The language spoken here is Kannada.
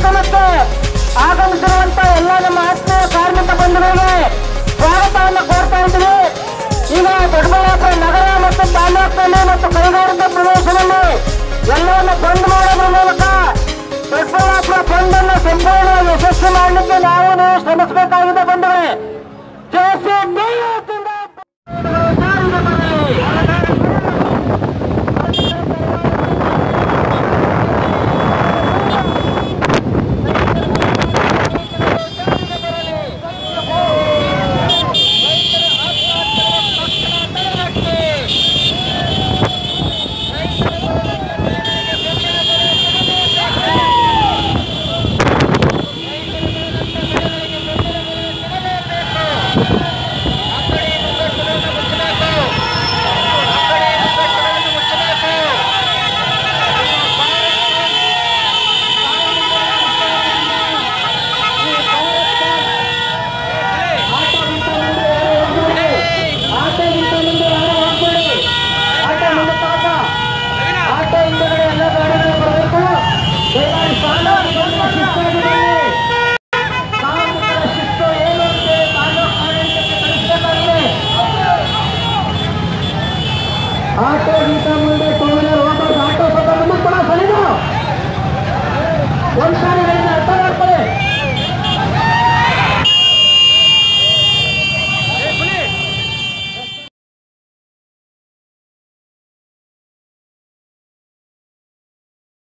ಕಾರ್ಯಕ್ರಮಕ್ಕೆ ಆಗಮಿಸಿರುವಂತ ಎಲ್ಲ ನಮ್ಮ ಆತ್ಮೀಯ ಕಾರ್ಮಿಕ ಬಂಧುಗಳಿಗೆ ಸ್ವಾಗತವನ್ನು ಕೋರ್ತಾ ಇದ್ದೀವಿ ಈಗ ದೊಡ್ಡಬಳ್ಳಾಪುರ ನಗರ ಮತ್ತು ತಾಲೂಕಿನಲ್ಲಿ ಮತ್ತು ಕೈಗಾರಿಕಾ ಪ್ರದೇಶದಲ್ಲಿ ಎಲ್ಲವನ್ನು ಬಂದ್ ಮಾಡೋದ್ರ ಮೂಲಕ ದೊಡ್ಡಬಳ್ಳಾಪುರ ಬಂದ್ ಅನ್ನು ಸಂಪೂರ್ಣ ಯಶಸ್ವಿ ಮಾಡಲಿಕ್ಕೆ ನಾವು ನೀವು ಶ್ರಮಿಸಬೇಕಾಗಿದೆ ಬಂಧುಗಳೇ ಜೆಸಿಬಿ ವತಿಯಿಂದ ಜಾರಿಗೆ ಬರಲಿ.